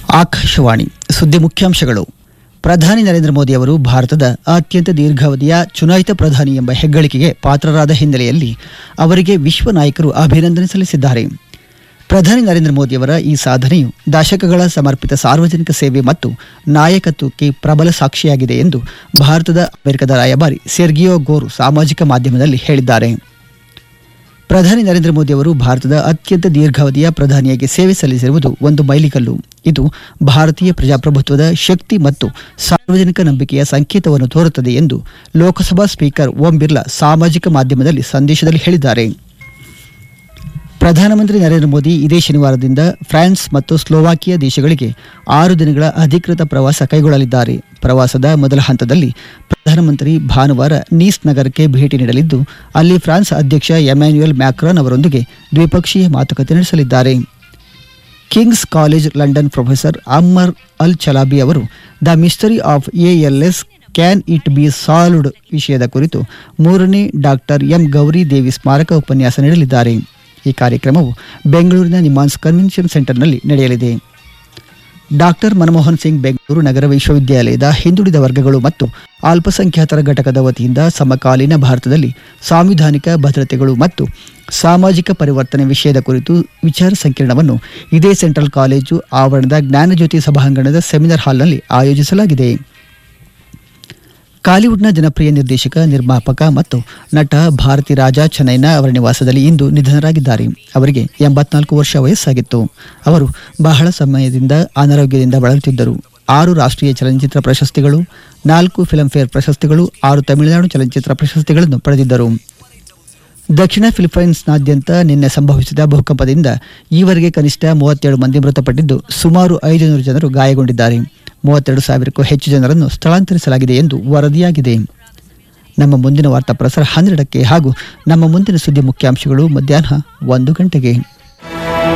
ಆಕಾಶವಾಣಿ ಸುದ್ದಿ ಮುಖ್ಯಾಂಶಗಳು ಪ್ರಧಾನಿ ನರೇಂದ್ರ ಮೋದಿ ಅವರು ಭಾರತದ ಅತ್ಯಂತ ದೀರ್ಘಾವಧಿಯ ಚುನಾಯಿತ ಪ್ರಧಾನಿ ಎಂಬ ಹೆಗ್ಗಳಿಕೆಗೆ ಪಾತ್ರರಾದ ಹಿನ್ನೆಲೆಯಲ್ಲಿ ಅವರಿಗೆ ವಿಶ್ವ ನಾಯಕರು ಅಭಿನಂದನೆ ಸಲ್ಲಿಸಿದ್ದಾರೆ ಪ್ರಧಾನಿ ನರೇಂದ್ರ ಮೋದಿಯವರ ಈ ಸಾಧನೆಯು ದಶಕಗಳ ಸಮರ್ಪಿತ ಸಾರ್ವಜನಿಕ ಸೇವೆ ಮತ್ತು ನಾಯಕತ್ವಕ್ಕೆ ಪ್ರಬಲ ಸಾಕ್ಷಿಯಾಗಿದೆ ಎಂದು ಭಾರತದ ಅಮೆರಿಕದ ರಾಯಭಾರಿ ಸೆರ್ಗಿಯೋ ಗೋರು ಸಾಮಾಜಿಕ ಮಾಧ್ಯಮದಲ್ಲಿ ಹೇಳಿದ್ದಾರೆ ಪ್ರಧಾನಿ ನರೇಂದ್ರ ಮೋದಿ ಅವರು ಭಾರತದ ಅತ್ಯಂತ ದೀರ್ಘಾವಧಿಯ ಪ್ರಧಾನಿಯಾಗಿ ಸೇವೆ ಸಲ್ಲಿಸಿರುವುದು ಒಂದು ಮೈಲಿಗಲ್ಲು ಇದು ಭಾರತೀಯ ಪ್ರಜಾಪ್ರಭುತ್ವದ ಶಕ್ತಿ ಮತ್ತು ಸಾರ್ವಜನಿಕ ನಂಬಿಕೆಯ ಸಂಕೇತವನ್ನು ತೋರುತ್ತದೆ ಎಂದು ಲೋಕಸಭಾ ಸ್ಪೀಕರ್ ಓಂ ಬಿರ್ಲಾ ಸಾಮಾಜಿಕ ಮಾಧ್ಯಮದಲ್ಲಿ ಸಂದೇಶದಲ್ಲಿ ಹೇಳಿದ್ದಾರೆ ಪ್ರಧಾನಮಂತ್ರಿ ನರೇಂದ್ರ ಮೋದಿ ಇದೇ ಶನಿವಾರದಿಂದ ಫ್ರಾನ್ಸ್ ಮತ್ತು ಸ್ಲೋವಾಕಿಯಾ ದೇಶಗಳಿಗೆ ಆರು ದಿನಗಳ ಅಧಿಕೃತ ಪ್ರವಾಸ ಕೈಗೊಳ್ಳಲಿದ್ದಾರೆ ಪ್ರವಾಸದ ಮೊದಲ ಹಂತದಲ್ಲಿ ಪ್ರಧಾನಮಂತ್ರಿ ಭಾನುವಾರ ನೀಸ್ ನಗರಕ್ಕೆ ಭೇಟಿ ನೀಡಲಿದ್ದು ಅಲ್ಲಿ ಫ್ರಾನ್ಸ್ ಅಧ್ಯಕ್ಷ ಎಮ್ಯಾನ್ಯುಯಲ್ ಮ್ಯಾಕ್ರಾನ್ ಅವರೊಂದಿಗೆ ದ್ವಿಪಕ್ಷೀಯ ಮಾತುಕತೆ ನಡೆಸಲಿದ್ದಾರೆ King's College London professor Ammar Al Chalabi ಅವರು the mystery of ALS can it be solved ವಿಷಯದ ಕುರಿತು ಮೂರನೇ ಡಾಕ್ಟರ್ ಎಂ ಗೌರಿ ದೇವಿ ಸ್ಮಾರಕ ಉಪನ್ಯಾಸ ನೀಡಲಿದ್ದಾರೆ ಈ ಕಾರ್ಯಕ್ರಮವು ಬೆಂಗಳೂರಿನ ನಿಮಾನ್ಸ್ ಕನ್ವೆನ್ಷನ್ ಸೆಂಟರ್ನಲ್ಲಿ ನಡೆಯಲಿದೆ ಡಾಕ್ಟರ್ ಮನಮೋಹನ್ ಸಿಂಗ್ ಬೆಂಗಳೂರು ನಗರ ವಿಶ್ವವಿದ್ಯಾಲಯದ ಹಿಂದುಳಿದ ವರ್ಗಗಳು ಮತ್ತು ಅಲ್ಪಸಂಖ್ಯಾತರ ಘಟಕದ ವತಿಯಿಂದ ಸಮಕಾಲೀನ ಭಾರತದಲ್ಲಿ ಸಾಂವಿಧಾನಿಕ ಭದ್ರತೆಗಳು ಮತ್ತು ಸಾಮಾಜಿಕ ಪರಿವರ್ತನೆ ವಿಷಯದ ಕುರಿತು ವಿಚಾರ ಸಂಕಿರಣವನ್ನು ಇದೇ ಸೆಂಟ್ರಲ್ ಕಾಲೇಜು ಆವರಣದ ಜ್ಞಾನಜ್ಯೋತಿ ಸಭಾಂಗಣದ ಸೆಮಿನಾರ್ ಹಾಲ್ನಲ್ಲಿ ಆಯೋಜಿಸಲಾಗಿದೆ ಕಾಲಿವುಡ್ನ ಜನಪ್ರಿಯ ನಿರ್ದೇಶಕ ನಿರ್ಮಾಪಕ ಮತ್ತು ನಟ ಭಾರತಿ ರಾಜ ಚೆನ್ನೈನ ಅವರ ನಿವಾಸದಲ್ಲಿ ಇಂದು ನಿಧನರಾಗಿದ್ದಾರೆ ಅವರಿಗೆ ಎಂಬತ್ನಾಲ್ಕು ವರ್ಷ ವಯಸ್ಸಾಗಿತ್ತು ಅವರು ಬಹಳ ಸಮಯದಿಂದ ಅನಾರೋಗ್ಯದಿಂದ ಬಳಲುತ್ತಿದ್ದರು ಆರು ರಾಷ್ಟ್ರೀಯ ಚಲನಚಿತ್ರ ಪ್ರಶಸ್ತಿಗಳು ನಾಲ್ಕು ಫಿಲ್ಮ್ಫೇರ್ ಪ್ರಶಸ್ತಿಗಳು ಆರು ತಮಿಳುನಾಡು ಚಲನಚಿತ್ರ ಪ್ರಶಸ್ತಿಗಳನ್ನು ಪಡೆದಿದ್ದರು ದಕ್ಷಿಣ ಫಿಲಿಪೈನ್ಸ್ನಾದ್ಯಂತ ನಿನ್ನೆ ಸಂಭವಿಸಿದ ಭೂಕಂಪದಿಂದ ಈವರೆಗೆ ಕನಿಷ್ಠ ಮೂವತ್ತೇಳು ಮಂದಿ ಮೃತಪಟ್ಟಿದ್ದು ಸುಮಾರು ಐದು ನೂರು ಜನರು ಗಾಯಗೊಂಡಿದ್ದಾರೆ ಮೂವತ್ತೆರಡು ಸಾವಿರಕ್ಕೂ ಹೆಚ್ಚು ಜನರನ್ನು ಸ್ಥಳಾಂತರಿಸಲಾಗಿದೆ ಎಂದು ವರದಿಯಾಗಿದೆ ನಮ್ಮ ಮುಂದಿನ ವಾರ್ತಾ ಪ್ರಸಾರ ಹನ್ನೆರಡಕ್ಕೆ ಹಾಗೂ ನಮ್ಮ ಮುಂದಿನ ಸುದ್ದಿ ಮುಖ್ಯಾಂಶಗಳು ಮಧ್ಯಾಹ್ನ ಒಂದು ಗಂಟೆಗೆ